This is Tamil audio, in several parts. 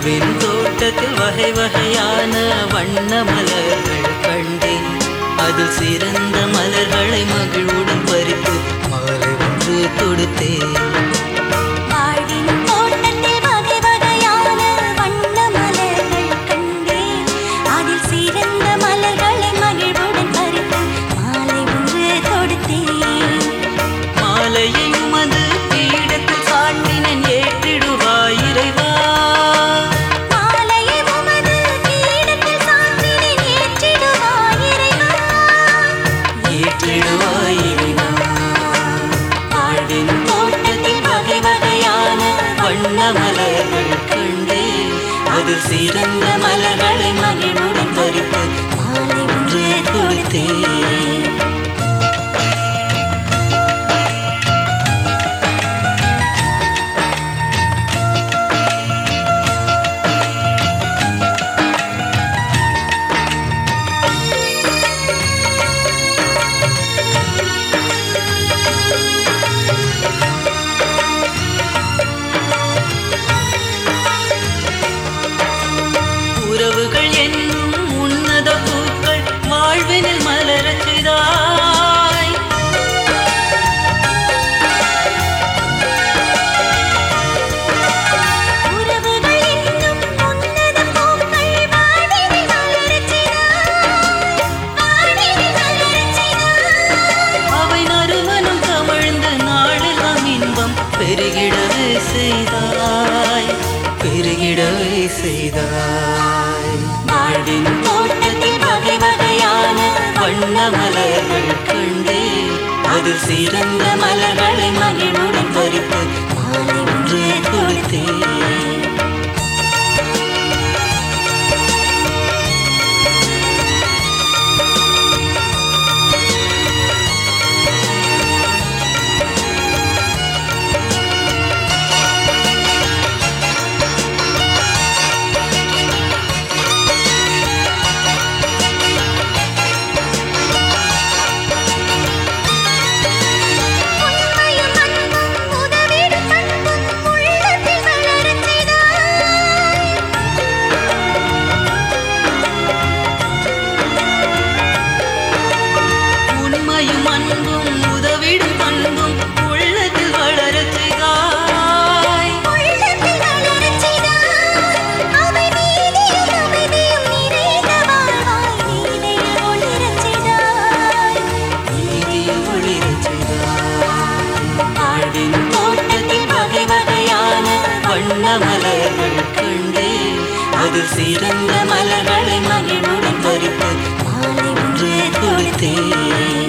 வாழ்வின் தோட்டத்தில் வகை வகையான வண்ண மலர்கள் கண்டேன் அதில் சிறந்த மலர்களை மகிழ்வுடன் பறித்து மாலை ஒன்று தொடுத்தேன் வாழ்வின் தோட்டத்தில் வகை வகையான வண்ண மலர்கள் கண்டேன் அதில் சிறந்த மலர்களை மகிழ்வுடன் பறித்து மாலை ஒன்று தொடுத்தேன் மாலையை உமது பீடத்தில் சாட்டினேன் ஏற்றிடுவாய் இறைவா மாலையை உமது பீடத்தில் சாற்றினேன் ஏற்றிடுவாய் இறைவா ஏற்றிடுவாய் இறைவா வாழ்வின் தோட்டத்தில் வகை வகையான வண்ண மலர்கள் கண்டேன் அதில் சிறந்த மலர்களை மகிழ்வுடன் பறித்து மாலை ஒன்று கொடுத்தேன் உறவுகள் என்னும் உன்னத பூக்கள் வாழ்வினில் மலரச் செய்தாய் உறவுகள் என்னும் உன்னத பூக்கள் வானில் மலரச் செய்தாய் வானில் மலரச் செய்தாய் அவை நறுமணம் கமழ்ந்து நாளெல்லாம் இன்பம் பெருகிடவே செய்தாய் பெருகிடவே செய்தாய் வாழ்வின் தோட்டத்தில் வகை வகையான வண்ண மலர்கள் கண்டேன் அதில் சிறந்த மலர்களை மகிழ்வுடன் பறித்து மாலை ஒன்று கொடுத்தேன் உண்மையும் அன்பும் உதவிடும் பண்பும் உள்ளத்தில் வளரச் செய்தாய் உண்மையும் அன்பும் உதவிடும் பண்பும் உள்ளத்தில் வளரச் செய்தாய் உள்ளத்தில் வளரச் செய்தாய் அவை நீதியும் அமைதியும் நிறைந்த வாழ்வாய் நீதியில் ஒளிரச் செய்தாய் நீதியில் ஒளிரச் செய்தாய் வாழ்வின் தோட்டத்தில் வகை வகையான வண்ண மலர்கள் கண்டேன் அதில் சிறந்த மலர்களை மகிழ்வுடன் பறித்து மாலை ஒன்று கொடுத்தேன்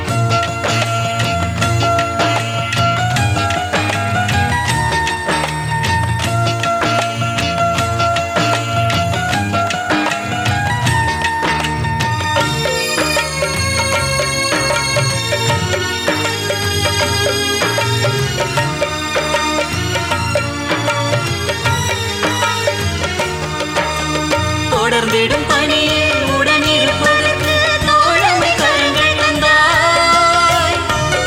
தொடர்ந்திடும் பணியில் உடனிருப்பதற்கு தோழமை கரங்கள் தந்தாய்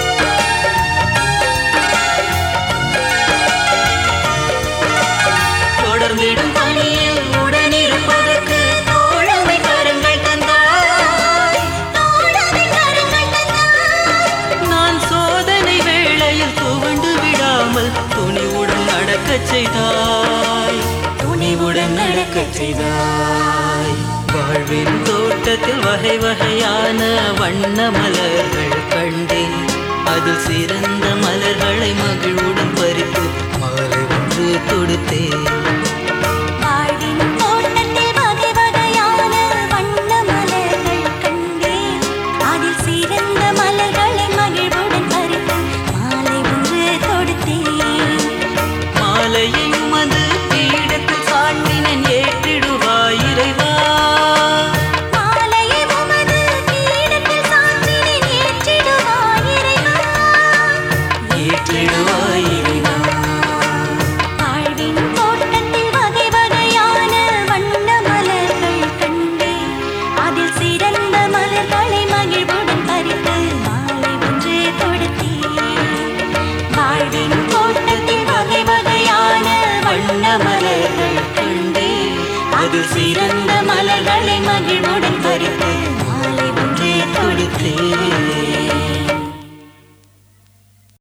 தொடர்ந்திடும் பணியில் உடனிருப்பதற்கு தோழமை கரங்கள் தந்தாய் தோழமை கரங்கள் தந்தாய் நான் சோதனை வேளையில் துவண்டு விடாமல் துணிவுடன் நடக்கச் செய்தாய் துணிவுடன் நடக்கச் செய்தாய் வாழ்வின் தோட்டத்தில் வகை வகையான வண்ண மலர்கள் கண்டேன் அதில் சிறந்த மலர்களை மகிழ்வுடன் பறித்து மாலை ஒன்று தொடுத்தேன்